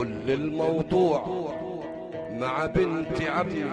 كل الموضوع مع بنت عمي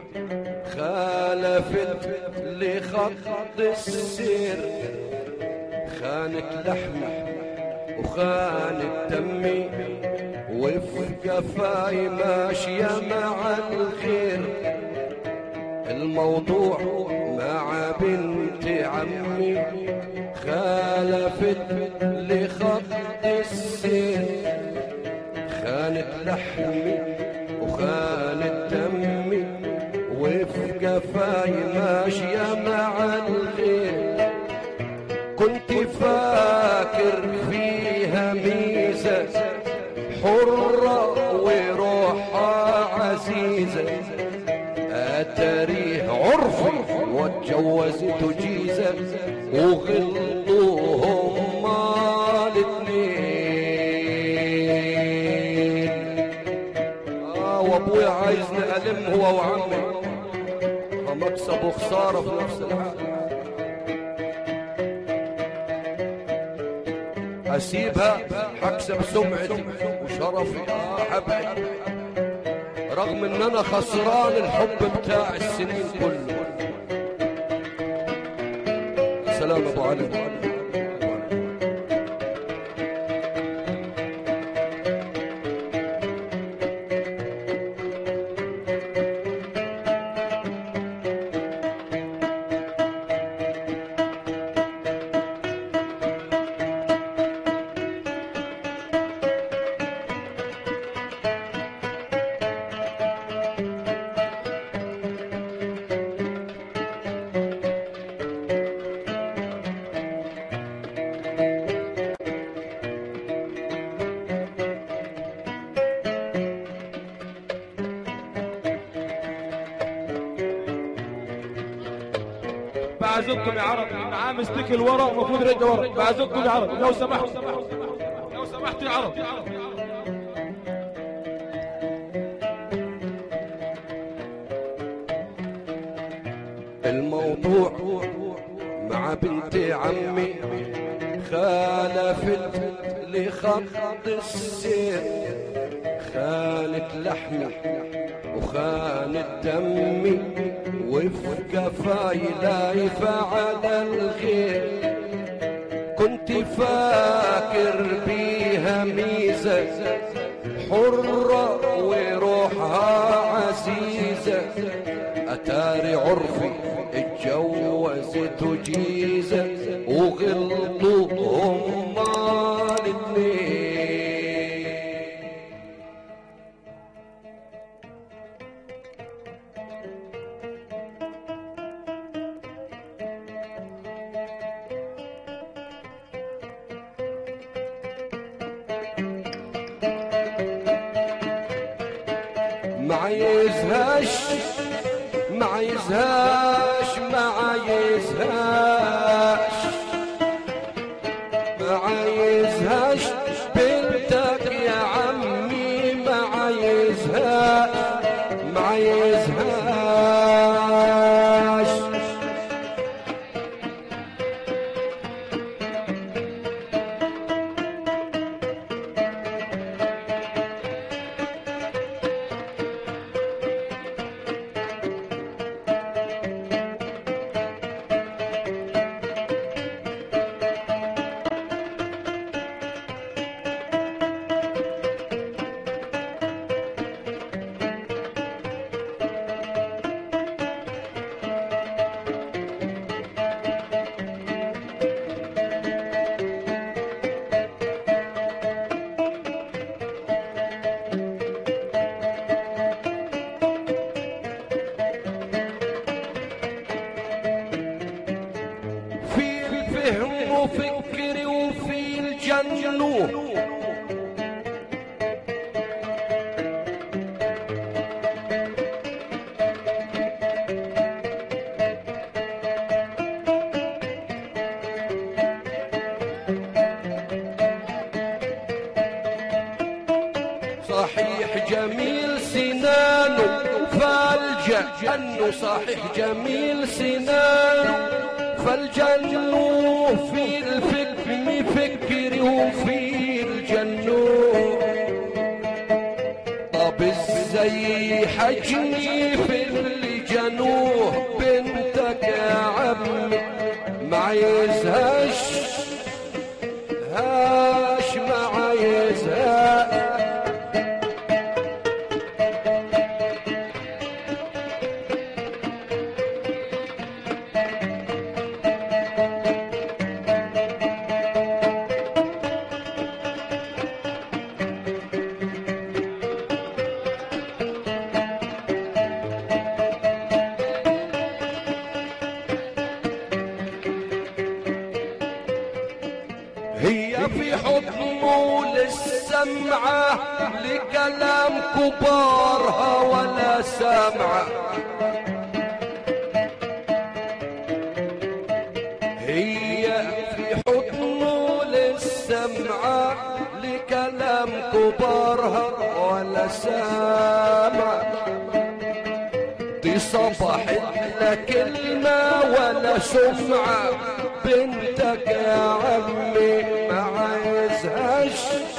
خالفت لخط السير خانت لحمي وخانت دمي وفي قفاي ماشية مع الخير الموضوع مع بنت عمي خالفت لخط السير خانت لحمي وخانت دمي وفي قفاي ماشية مع الخير كنت فاكر فيها ميزة حرة وروحها عزيزة أتريه عرفي واتجوزت جيزة وغلطوهم الاثنين آه وابويا عايزني ألم هو وعمي مكسب وخسارة في نفس الحال اسيبها حكسب سمعتي وشرفي حبعي رغم ان انا خسران الحب بتاع السنين كله سلام ابو علي بعزكم يا عرب معاه مستك الورا ومفروض رد ورا بعزكم يا عرب لو سمحت لو سمحت يا عرب الموضوع مع بنت عمي خالفت لخط السير خانت لحمي وخانت دمي وفي قفاي لايفة على الخير كنت فاكر بيها ميزة حرة وروحها عزيزة أتاري عرفي اتجوزت جيزة وغلطوا هما الاتنين ما عايزهاش ما عايزهاش ما عايزهاش ما عايزهاش بنتك يا عمي ما عايزهاش ما عايزهاش في الفهم وفكري وفي الجنون صحيح جميل سنانه فالجنه صحيح جميل سنانه فالجنه في الفكر فكري وفي الجنه هالجني في اللي جنوه بنتك يا عمي ما عايزهاش هاش ما عايزها هي في حكمه للسمعة لكلام كبارها ولا سامعة هي في حكمه للسمعة لكلام كبارها ولا سامعة دي صبحت لا كلمة ولا سمعة بنتك يا عمي ما عايزهاش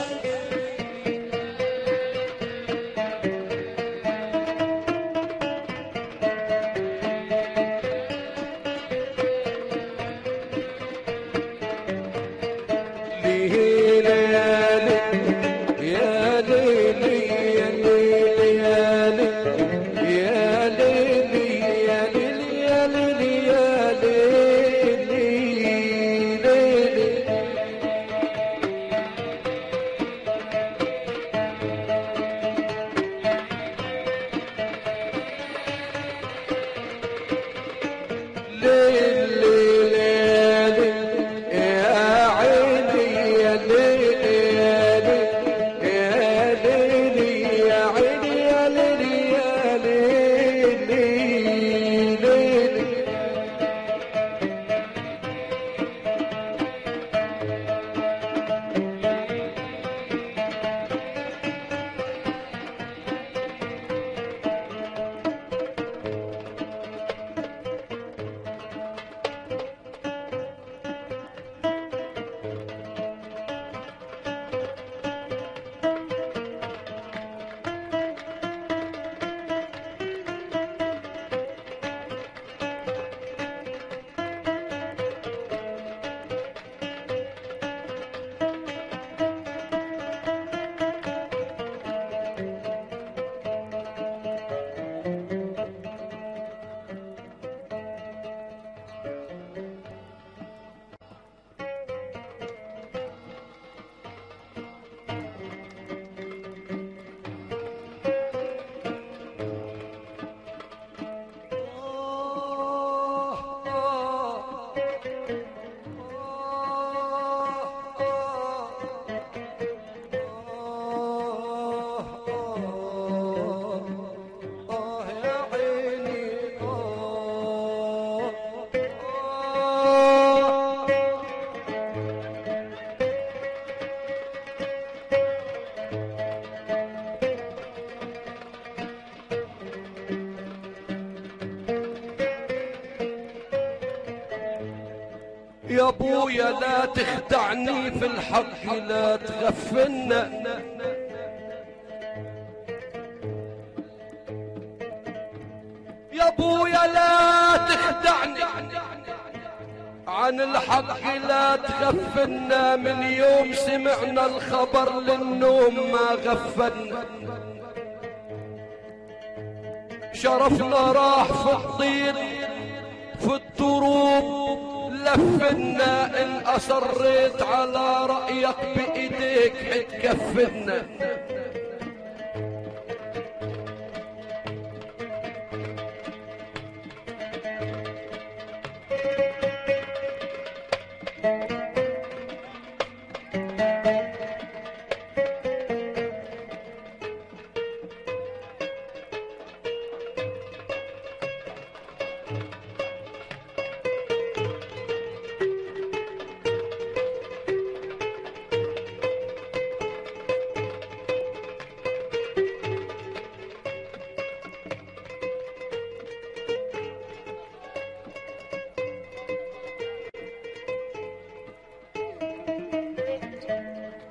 ليه ليالي يا ليلي يا ليلي يا ليلي يا ليلي يا ليلي يا ليلي يا ليلي ليلي ليلي ليلي يا عيني يا ليلي يا ليلي يا ليلي يا عيني يا ليلي يا ليلي ليلي يا ابويا لا تخدعني في الحق لا تغفلنا يا ابويا لا تخدعني عن الحق لا تغفلنا من يوم سمعنا الخبر للنوم ما غفلنا شرفنا راح في الطين في الدروب لفنا ان اصريت على رايك بايديك حتكفنا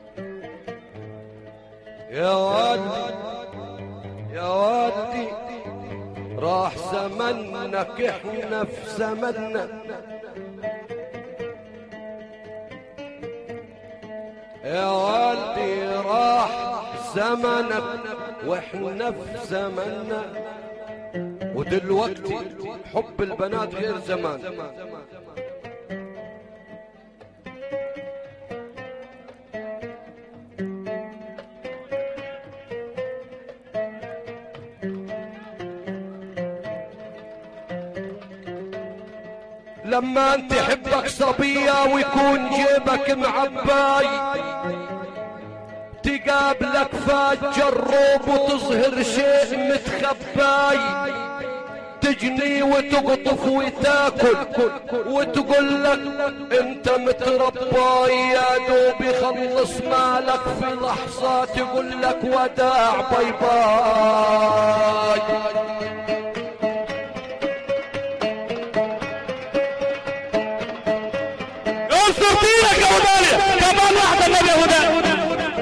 يا وادي يا وادي زمنك احنا في زمننا يا والدي راح زمنك واحنا في زمننا ودلوقتي حب البنات غير زمان لما انت حبك صبية ويكون جيبك معباي تقابلك فاج جروب وتظهر شيء متخباي تجني وتقطف وتاكل وتقول لك انت مترباي يا دوب يخلص مالك في لحظة تقول لك وداع باي باي انصر دينك يا وداليا كمان واحدة النبي يا وداليا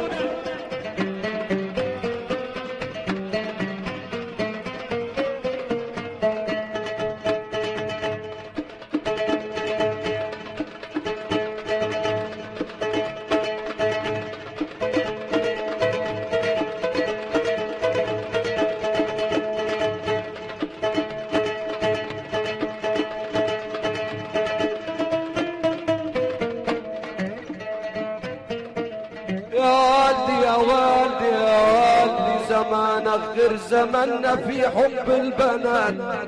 يا والدي يا والدي يا والدي زمانك غير زماننا في حب البنات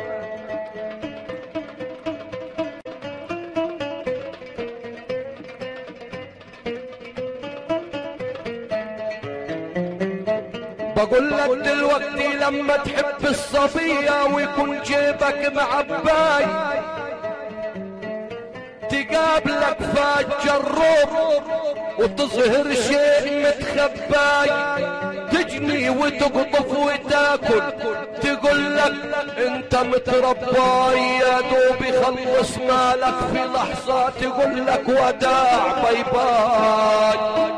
بقول لك دلوقتي لما تحب الصبية ويكون جيبك معباي تقابلك فاج جروب وتظهر شيء متخباي تجني وتقطف وتاكل تقول لك انت مترباي يا دوب يخلص مالك في لحظة تقول لك وداع باي باي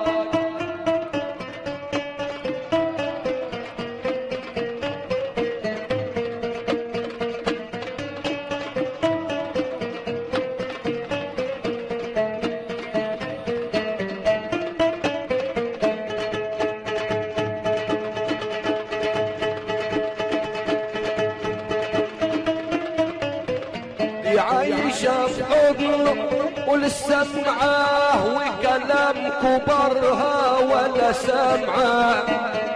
دي عايشة في حضنه ولسه معاه وكلام كبرها ولا سمعه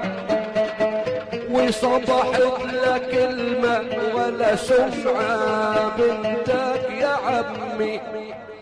وصبحت لك كلمة ولا سمعة بنتك يا عمي